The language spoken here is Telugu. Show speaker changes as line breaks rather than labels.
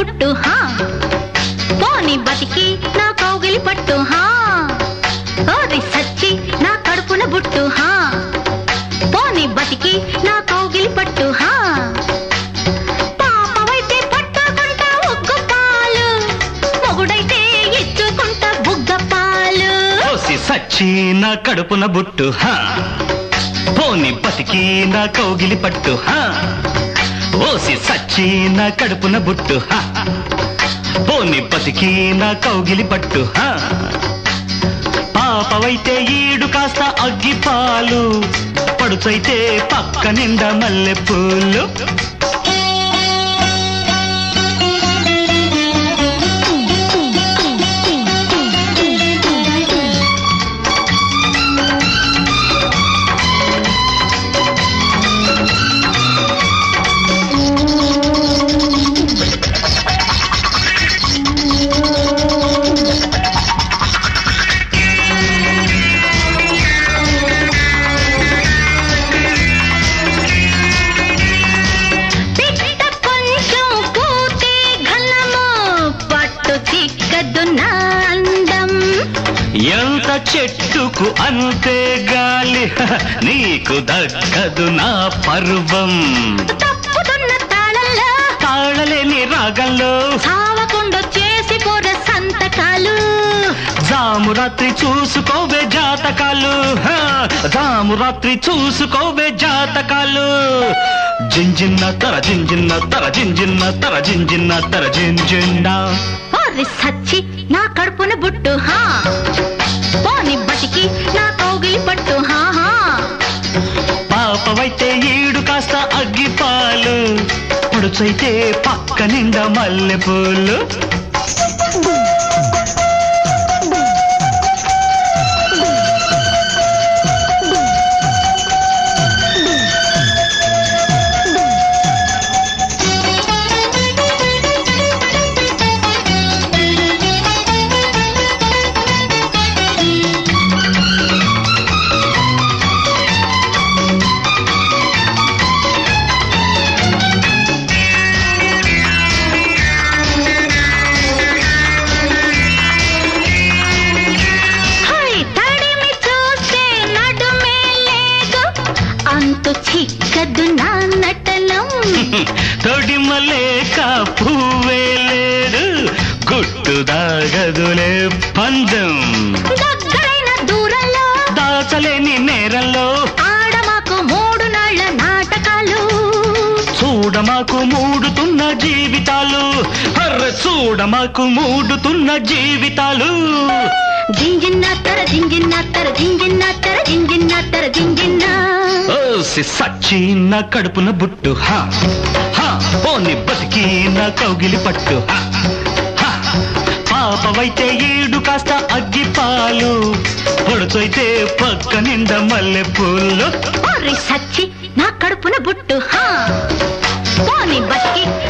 బుట్టు హా పోని బతికి నా కౌగిలి పట్టు హా ఓరి సచ్చి నా కడుపున బుట్టు హా పోని బతికి నా కౌగిలి పట్టు హా పాపవైతే పట్టుకుంటా ఉగ్గు పాలు మొగుడైతే ఇచ్చుకుంటా బుగ్గ పాలు
ఓసి సచ్చి నా కడుపున బుట్టు హా పోని బతికి నా కౌగిలి పట్టు హా ఓసి సచ్చి నా కడుపున బుట్టు హా పోని బతికి నా కౌగిలి పట్టు హా పాపవైతే ఈడు కాస్త అగ్గి పాలు పడుచైతే పక్క నిండా మల్లె పూలు
పిట్ట కొంచెం పూతే ఘనము పట్టు చిక్కదు నా అందం
ఎంత చెట్టుకు అంతే గాలి నీకు దక్కదు నా పర్వం
తప్పుతున్న తాళల్లో
తాళలేని రాగంలో
సావకుండా చేసి పోర సంతకాలు
జాము రాత్రి చూసుకోవే జాతకాలు హా, జాము రాత్రి చూసుకోవే జాతకాలు జింజిన్న తర జింజిన్న తర జింజిన్న తర జింజిన్న తర జింజిన్నా
ఓరి సచ్చి నా కడుపున బుట్టు హా పోని బతికి నా కౌగిలి పట్టు హా హా
పాపవైతే ఈడు కాస్త అగ్గి పాలు పొడుచైతే పక్క నిండా మల్లె పూలు
హై తడిమి చూస్తే నడుమే లేదు అంతు చిక్కదు నా నటనం
తొడిమలేక పువ్వే లేడు గుట్టు దాగదులే పందెం
దగ్గరైన దూరంలో
దాచలేని నేరంలో
ఆడమాకు మూడు నాళ్ళ నాటకాలు
చూడమాకు మూడుతున్న జీవితాలు అర్ర చూడమాకు మూడుతున్న జీవితాలు
జింజిన్న తర జింజిన్న తర జింజిన్న తర జింజిన్న తర జింజిన్న
ఓసి సచ్చి నా కడుపున బుట్టు హా హా పోని బతికి నా కౌగిలి పట్టు హా హా పాపవైతే ఈడు కాస్త అగ్గి పాలు పొడుచైతే పక్క నిండా మల్లె పూలు
ఓరి సచ్చి నా కడుపున బుట్టు హా పోని బతికి